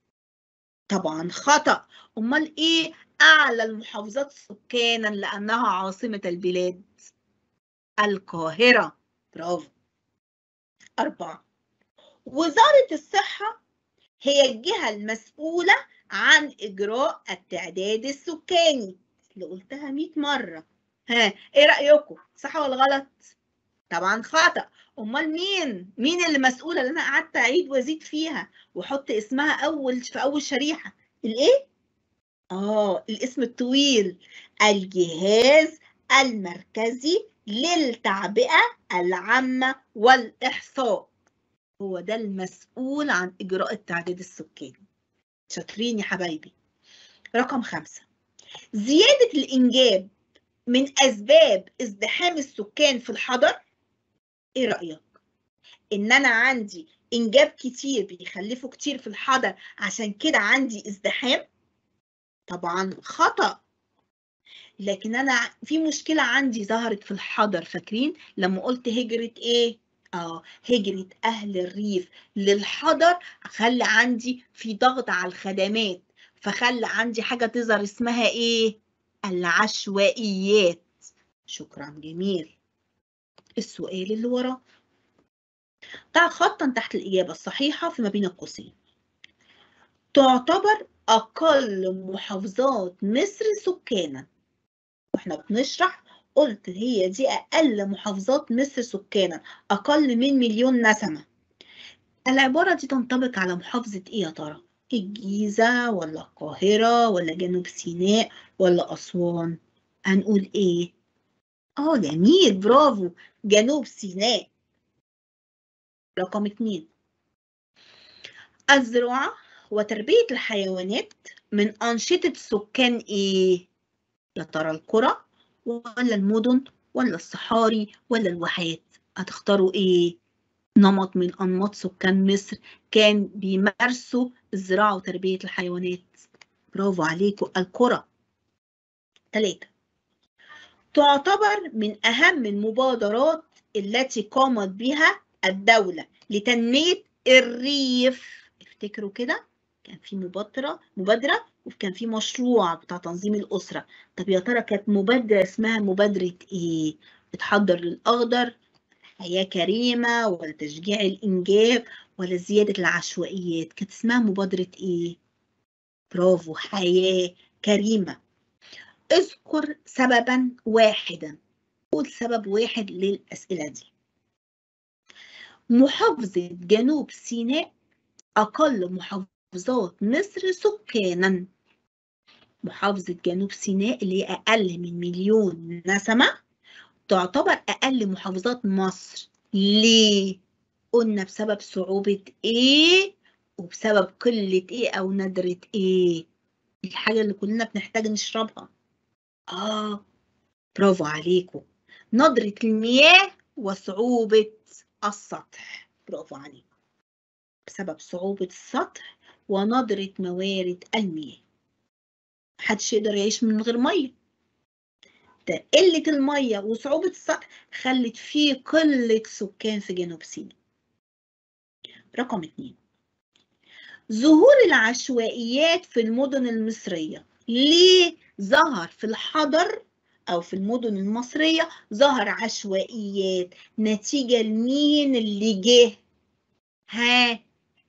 طبعا خطأ أمال إيه أعلى المحافظات سكانا لأنها عاصمة البلاد القاهرة برافو أربعة وزارة الصحة هي الجهة المسؤولة عن إجراء التعداد السكاني اللي قلتها 100 مرة ها إيه رأيكم صح ولا غلط؟ طبعا خطأ أمال مين؟ مين اللي مسؤولة اللي أنا قعدت أعيد وأزيد فيها وأحط اسمها أول في أول شريحة الإيه؟ آه الاسم الطويل الجهاز المركزي للتعبئة العامة والإحصاء هو ده المسؤول عن إجراء التعداد السكاني شاطرين يا حبايبي رقم خمسة زيادة الإنجاب من أسباب ازدحام السكان في الحضر إيه رأيك؟ إن أنا عندي إنجاب كتير بيخلفوا كتير في الحضر عشان كده عندي ازدحام طبعا خطأ لكن أنا في مشكلة عندي ظهرت في الحضر فاكرين لما قلت هجرة إيه؟ آه هجرة أهل الريف للحضر خلى عندي في ضغط على الخدمات فخلى عندي حاجة تظهر اسمها إيه؟ العشوائيات شكرا جميل السؤال اللي وراه ضع خطا تحت الإجابة الصحيحة فيما بين القوسين تعتبر أقل محافظات مصر سكانا واحنا بنشرح قلت هي دي أقل محافظات مصر سكانا أقل من مليون نسمة العبارة دي تنطبق على محافظة إيه يا ترى؟ الجيزة ولا القاهرة ولا جنوب سيناء ولا أسوان؟ هنقول إيه؟ آه جميل برافو جنوب سيناء رقم اتنين الزراعة وتربية الحيوانات من أنشطة سكان إيه؟ يا ترى القرى ولا المدن ولا الصحاري ولا الواحات هتختاروا إيه؟ نمط من أنماط سكان مصر كان بيمارسوا الزراعة وتربية الحيوانات برافو عليكم القرى ثلاثة تعتبر من أهم المبادرات التي قامت بها الدولة لتنمية الريف افتكروا كده كان في مبادرة مبادرة وكان في مشروع بتاع تنظيم الأسرة طب يا ترى كانت مبادرة اسمها مبادرة إيه؟ بتحضر للأخضر حياة كريمة ولا تشجيع الإنجاب ولا زيادة العشوائيات كانت اسمها مبادرة إيه؟ برافو حياة كريمة اذكر سببا واحدا قول سبب واحد للأسئلة دي محافظة جنوب سيناء أقل محافظات مصر سكانا محافظة جنوب سيناء اللي هي أقل من مليون نسمة تعتبر أقل محافظات مصر ليه؟ قلنا بسبب صعوبة إيه وبسبب قلة إيه أو ندرة إيه الحاجة اللي كلنا بنحتاج نشربها آه برافو عليكم ندرة المياه وصعوبة السطح برافو عليكم بسبب صعوبة السطح وندرة موارد المياه محدش يقدر يعيش من غير مية ده قلة المية وصعوبة السطح خلت فيه قلة سكان في جنوب سيناء رقم اتنين ظهور العشوائيات في المدن المصرية ليه ظهر في الحضر أو في المدن المصرية ظهر عشوائيات نتيجة لمين اللي جه ها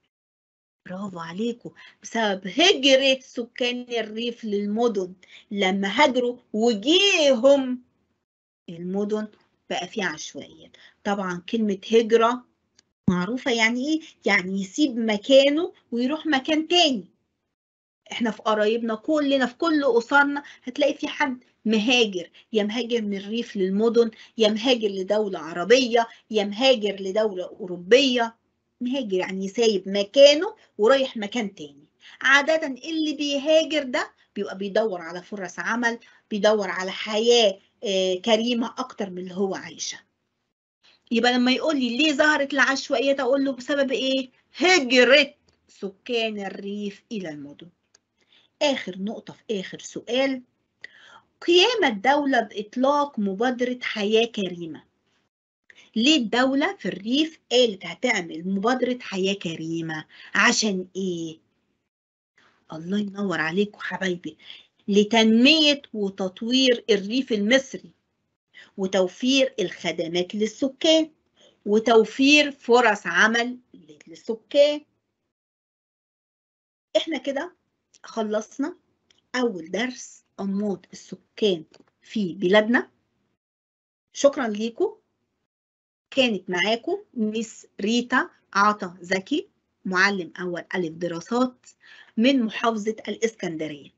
برافو عليكم بسبب هجرة سكان الريف للمدن لما هاجروا وجيهم المدن بقى فيه عشوائيات طبعا كلمة هجرة معروفة يعني ايه؟ يعني يسيب مكانه ويروح مكان تاني احنا في قرايبنا كلنا في كل أسرنا هتلاقي في حد مهاجر يا مهاجر من الريف للمدن يا مهاجر لدولة عربية يا مهاجر لدولة أوروبية مهاجر يعني سايب مكانه ورايح مكان تاني عادة اللي بيهاجر ده بيبقى بيدور على فرص عمل بيدور على حياة كريمة أكتر من اللي هو عايشها يبقى لما يقول لي ليه ظهرت العشوائيات أقول له بسبب إيه؟ هجرة سكان الريف إلى المدن آخر نقطة في آخر سؤال قيام الدولة بإطلاق مبادرة حياة كريمة ليه الدولة في الريف قالت هتعمل مبادرة حياة كريمة عشان إيه؟ الله ينور عليكم حبايبي لتنمية وتطوير الريف المصري وتوفير الخدمات للسكان وتوفير فرص عمل للسكان احنا كده خلصنا أول درس أنماط السكان في بلادنا شكرا ليكم كانت معاكم ميس ريتا عطا زكي معلم أول ألف دراسات من محافظة الإسكندرية